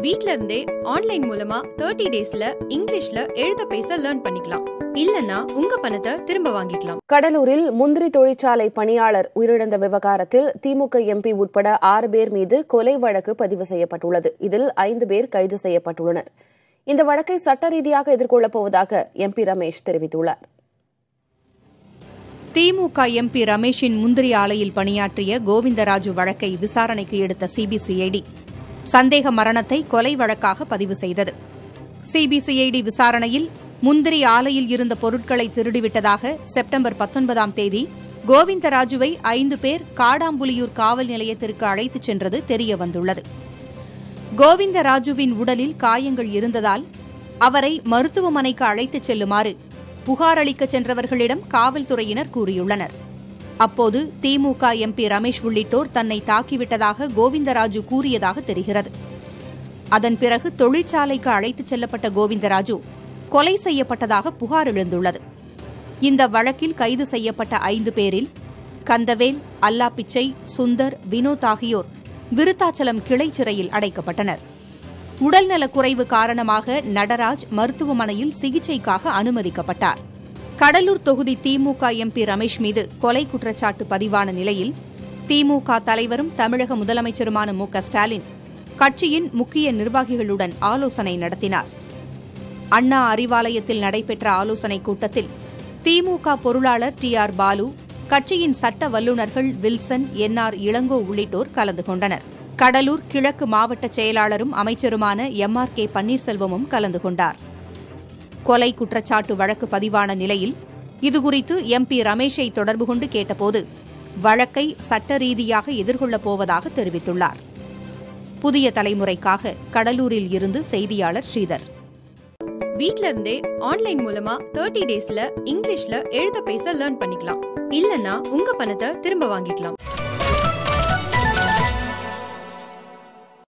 வீட்ல இருந்தே ஆன்லைன் மூலமா தேர்ட்டி டேஸ்ல இங்கிலீஷ்ல எழுத பேச லேர்ன் பண்ணிக்கலாம் இல்லனா உங்க பணத்தை திரும்ப வாங்கிக்கலாம் கடலூரில் முந்திரி தொழிற்சாலை பணியாளர் உயிரிழந்த விவகாரத்தில் திமுக எம்பி உட்பட ஆறு பேர் மீது கொலை வழக்கு பதிவு செய்யப்பட்டுள்ளது இதில் ஐந்து பேர் கைது செய்யப்பட்டுள்ளனர் இந்த வழக்கை சட்ட ரீதியாக எதிர்கொள்ளப் போவதாக எம்பி ரமேஷ் தெரிவித்துள்ளார் திமுக எம்பி ரமேஷின் முந்திரி ஆலையில் பணியாற்றிய கோவிந்தராஜு வழக்கை விசாரணைக்கு எடுத்த சிபிசிஐடி சந்தேக மரணத்தை கொலை வழக்காக பதிவு செய்தது சிபிசிஐடி விசாரணையில் முந்திரி ஆலையில் இருந்த பொருட்களை திருடிவிட்டதாக செப்டம்பர் பத்தொன்பதாம் தேதி கோவிந்தராஜுவை ஐந்து பேர் காடாம்புலியூர் காவல் நிலையத்திற்கு அழைத்துச் சென்றது தெரியவந்துள்ளது கோவிந்தராஜுவின் உடலில் காயங்கள் இருந்ததால் அவரை மருத்துவமனைக்கு அழைத்துச் செல்லுமாறு புகார் அளிக்கச் சென்றவர்களிடம் காவல்துறையினர் கூறியுள்ளனர் அப்போது திமுக எம்பி ரமேஷ் உள்ளிட்டோர் தன்னை தாக்கிவிட்டதாக கோவிந்தராஜு கூறியதாக தெரிகிறது அதன் பிறகு தொழிற்சாலைக்கு அழைத்துச் செல்லப்பட்ட கோவிந்தராஜு கொலை செய்யப்பட்டதாக புகார் எழுந்துள்ளது இந்த வழக்கில் கைது செய்யப்பட்ட ஐந்து பேரில் கந்தவேல் அல்லாப்பிச்சை சுந்தர் வினோத் ஆகியோர் விருத்தாச்சலம் கிளை சிறையில் அடைக்கப்பட்டனர் உடல்நலக் குறைவு காரணமாக நடராஜ் மருத்துவமனையில் சிகிச்சைக்காக அனுமதிக்கப்பட்டார் கடலூர் தொகுதி திமுக எம்பி ரமேஷ் மீது கொலை குற்றச்சாட்டு பதிவான நிலையில் திமுக தலைவரும் தமிழக முதலமைச்சருமான மு க ஸ்டாலின் கட்சியின் முக்கிய நிர்வாகிகளுடன் ஆலோசனை நடத்தினார் அண்ணா அறிவாலயத்தில் நடைபெற்ற ஆலோசனைக் கூட்டத்தில் திமுக பொருளாளர் டி ஆர் பாலு கட்சியின் சட்ட வல்லுநர்கள் வில்சன் என் ஆர் இளங்கோ உள்ளிட்டோர் கலந்து கொண்டனர் கடலூர் கிழக்கு மாவட்ட செயலாளரும் அமைச்சருமான எம் ஆர் கே பன்னீர்செல்வமும் கலந்து கொண்டார் கொலை குற்றச்சாட்டு வழக்கு பதிவான நிலையில் இதுகுறித்து எம்பி ரமேஷை தொடர்பு கொண்டு கேட்டபோது வழக்கை சட்ட ரீதியாக எதிர்கொள்ளப் போவதாக தெரிவித்துள்ளார் புதிய தலைமுறைக்காக கடலூரில் இருந்து செய்தியாளர் ஸ்ரீதர் வீட்ல இருந்தே ஆன்லைன் மூலமா தேர்ட்டி டேஸ்ல இங்கிலீஷ்ல எழுத பேச லேர்ன் பண்ணிக்கலாம் இல்லனா உங்க பணத்தை திரும்ப வாங்கிக்கலாம்